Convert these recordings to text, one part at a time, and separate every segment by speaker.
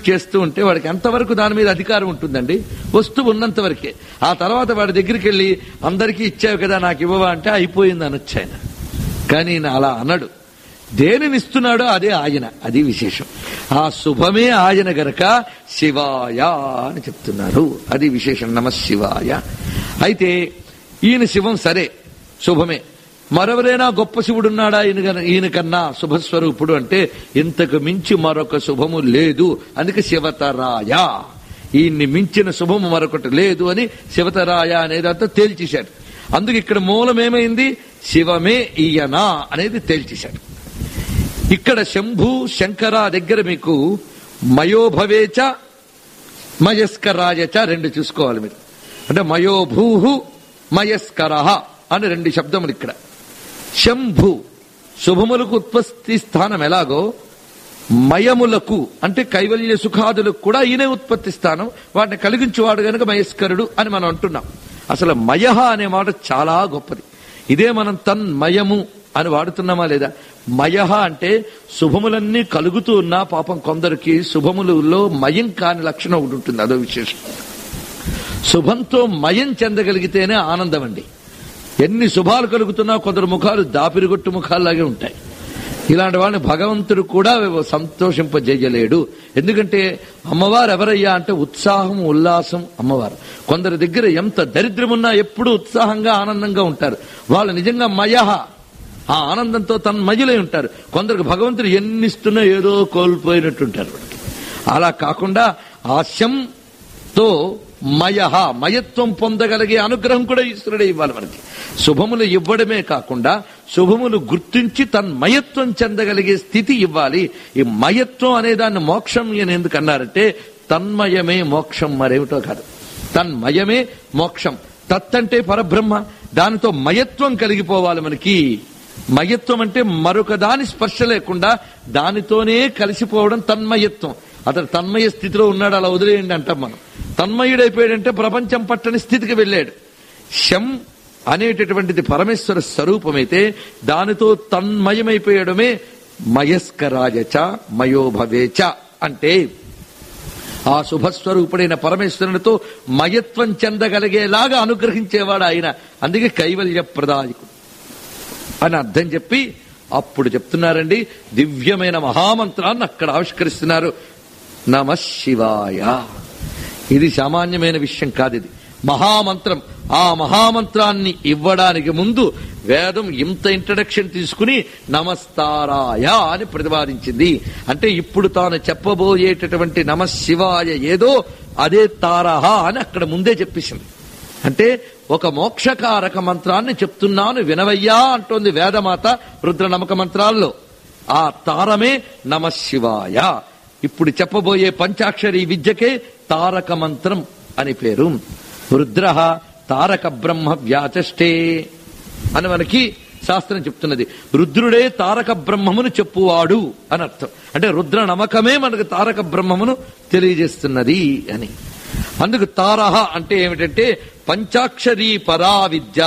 Speaker 1: చేస్తూ ఉంటే వాడికి ఎంతవరకు దాని మీద అధికారం ఉంటుందండి వస్తువు ఉన్నంత వరకే ఆ తర్వాత వాడి దగ్గరికి వెళ్ళి అందరికీ ఇచ్చావు కదా నాకు ఇవ్వవా అంటే అయిపోయింది అనొచ్చు ఆయన కానీ ఈయన అలా అనడు దేనిని ఇస్తున్నాడో అదే ఆయన అది విశేషం ఆ శుభమే ఆయన గనక శివాయ అని చెప్తున్నారు అది విశేషం నమ శివాయ అయితే ఈయన శివం సరే శుభమే మరెవరైనా గొప్ప శివుడున్నాడా ఈయన గన- ఈయన కన్నా శుభస్వరూపుడు అంటే ఇంతకు మించి మరొక శుభము లేదు అందుకే శివతరాయ ఈయన్ని మించిన శుభము మరొకటి లేదు అని శివతరాయ అనేదంతా తేల్చేశాడు అందుకు ఇక్కడ మూలం ఏమైంది శివమే ఈయన అనేది తేల్చేశాడు ఇక్కడ శంభు శంకర దగ్గర మీకు మయోభవేచ మయస్కరాయచ రెండు చూసుకోవాలి మీరు అంటే మయోభూహు మయస్కర అని రెండు శబ్దములు ఇక్కడ శంభు శుభములకు ఉత్పత్తి స్థానం ఎలాగో మయములకు అంటే కైవల్య సుఖాదులకు కూడా ఈయనే ఉత్పత్తి స్థానం వాటిని కలిగించేవాడు గనుక మయస్కరుడు అని మనం అంటున్నాం అసలు మయహ అనే మాట చాలా గొప్పది ఇదే మనం తన్మయము అని వాడుతున్నామా లేదా మయహ అంటే శుభములన్నీ కలుగుతూ ఉన్నా పాపం కొందరికి శుభములలో మయం కాని లక్షణం ఒకటి ఉంటుంది అదో విశేషం శుభంతో మయం చెందగలిగితేనే ఆనందం అండి ఎన్ని శుభాలు కలుగుతున్నా కొందరు ముఖాలు దాపిరిగొట్టు ముఖాల్లాగే ఉంటాయి ఇలాంటి వాళ్ళని భగవంతుడు కూడా సంతోషింపజేయలేడు ఎందుకంటే అమ్మవారు ఎవరయ్యా అంటే ఉత్సాహం ఉల్లాసం అమ్మవారు కొందరి దగ్గర ఎంత దరిద్రమున్నా ఎప్పుడూ ఉత్సాహంగా ఆనందంగా ఉంటారు వాళ్ళు నిజంగా మయహ ఆ ఆనందంతో తన్మయులై ఉంటారు కొందరికి భగవంతుడు ఎన్నిస్తున్నా ఏదో కోల్పోయినట్టుంటారు వాళ్ళకి. అలా కాకుండా ఆశంతో మయహ మయత్వం పొందగలిగే అనుగ్రహం కూడా ఈశ్వరుడే ఇవ్వాలి మనకి శుభములు ఇవ్వడమే కాకుండా శుభములు గుర్తించి తన్మయత్వం చెందగలిగే స్థితి ఇవ్వాలి ఈ మయత్వం అనే దాన్ని మోక్షం అని ఎందుకు అన్నారంటే తన్మయమే మోక్షం మరేమిటో కాదు తన్మయమే మోక్షం తత్ అంటే పరబ్రహ్మ దానితో మయత్వం కలిగిపోవాలి మనకి మయత్వం అంటే మరొక దాని స్పర్శ లేకుండా దానితోనే కలిసిపోవడం తన్మయత్వం అతను తన్మయ స్థితిలో ఉన్నాడు అలా వదిలేయండి అంటాం మనం తన్మయుడైపోయాడంటే ప్రపంచం పట్టని స్థితికి వెళ్ళాడు శం అనేటటువంటిది పరమేశ్వర స్వరూపమైతే దానితో తన్మయమైపోయడమే మయస్కరాజచ మయోభవేచ అంటే ఆ శుభస్వరూపుడైన పరమేశ్వరునితో మయత్వం చెందగలిగేలాగా అనుగ్రహించేవాడు ఆయన అందుకే కైవల్య ప్రదాయకుడు అని అర్థం చెప్పి అప్పుడు చెప్తున్నారండి దివ్యమైన మహామంత్రాన్ని అక్కడ ఆవిష్కరిస్తున్నారు నమ శివాయ ఇది సామాన్యమైన విషయం కాదు ఇది మహామంత్రం ఆ మహామంత్రాన్ని ఇవ్వడానికి ముందు వేదం ఇంత ఇంట్రడక్షన్ తీసుకుని నమస్తారాయ అని ప్రతిపాదించింది అంటే ఇప్పుడు తాను చెప్పబోయేటటువంటి నమ శివాయ ఏదో అదే తారహ అని అక్కడ ముందే చెప్పేసింది అంటే ఒక మోక్షకారక మంత్రాన్ని చెప్తున్నాను వినవయ్యా అంటోంది వేదమాత రుద్ర నమక మంత్రాల్లో ఆ తారమే నమ శివాయ ఇప్పుడు చెప్పబోయే పంచాక్షరి విద్యకే తారక మంత్రం అని పేరు రుద్ర తారక బ్రహ్మ వ్యాచష్టే అని మనకి శాస్త్రం చెప్తున్నది రుద్రుడే తారక బ్రహ్మమును చెప్పువాడు అని అర్థం అంటే రుద్ర నమకమే మనకు తారక బ్రహ్మమును తెలియజేస్తున్నది అని అందుకు తారహ అంటే ఏమిటంటే పంచాక్షరీ పరా విద్య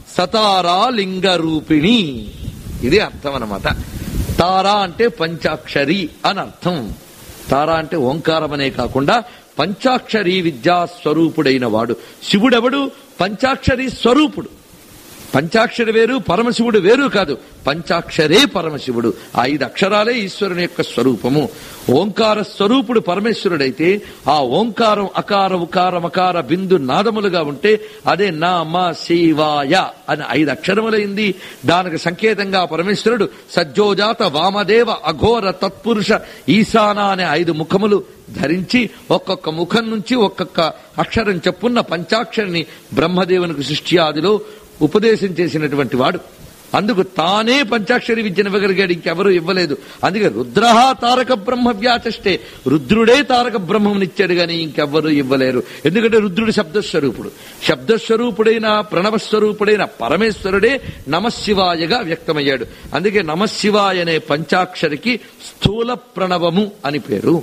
Speaker 1: సతారా లింగ రూపిణి ఇది అర్థం అన్నమాట తారా అంటే పంచాక్షరి అని అర్థం తారా అంటే ఓంకారం అనే కాకుండా పంచాక్షరీ విద్యా స్వరూపుడైన వాడు శివుడెవడు పంచాక్షరి స్వరూపుడు పంచాక్షరి వేరు పరమశివుడు వేరు కాదు పంచాక్షరే పరమశివుడు ఆ ఐదు అక్షరాలే ఈశ్వరుని యొక్క స్వరూపము ఓంకార స్వరూపుడు పరమేశ్వరుడైతే ఆ ఓంకారం అకార ఉకార మకార బిందు నాదములుగా ఉంటే అదే నా మా శివాయ అని ఐదు అక్షరములైంది దానికి సంకేతంగా పరమేశ్వరుడు సజ్జోజాత వామదేవ అఘోర తత్పురుష ఈశాన అనే ఐదు ముఖములు ధరించి ఒక్కొక్క ముఖం నుంచి ఒక్కొక్క అక్షరం చెప్పున్న పంచాక్షరిని బ్రహ్మదేవునికి సృష్టి ఆదిలో ఉపదేశం చేసినటువంటి వాడు అందుకు తానే పంచాక్షరి విద్యను ఇవ్వగలిగాడు ఇంకెవరూ ఇవ్వలేదు అందుకే రుద్ర తారక బ్రహ్మ వ్యాచష్టే రుద్రుడే తారక బ్రహ్మనిచ్చాడు గాని ఇంకెవ్వరూ ఇవ్వలేరు ఎందుకంటే రుద్రుడు శబ్దస్వరూపుడు శబ్దస్వరూపుడైన ప్రణవస్వరూపుడైన పరమేశ్వరుడే నమశివాయగా వ్యక్తమయ్యాడు అందుకే నమశివాయ అనే పంచాక్షరికి స్థూల ప్రణవము అని పేరు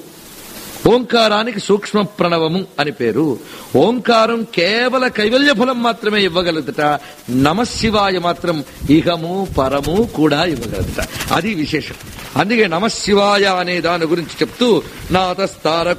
Speaker 1: ఓంకారానికి సూక్ష్మ ప్రణవము అని పేరు ఓంకారం కేవల కైవల్య ఫలం మాత్రమే ఇవ్వగలుగుతట నమశివాయ మాత్రం ఇహము పరము కూడా ఇవ్వగలుగుత అది విశేషం అందుకే నమశివాయ అనే దాని గురించి చెప్తూ నాతస్తార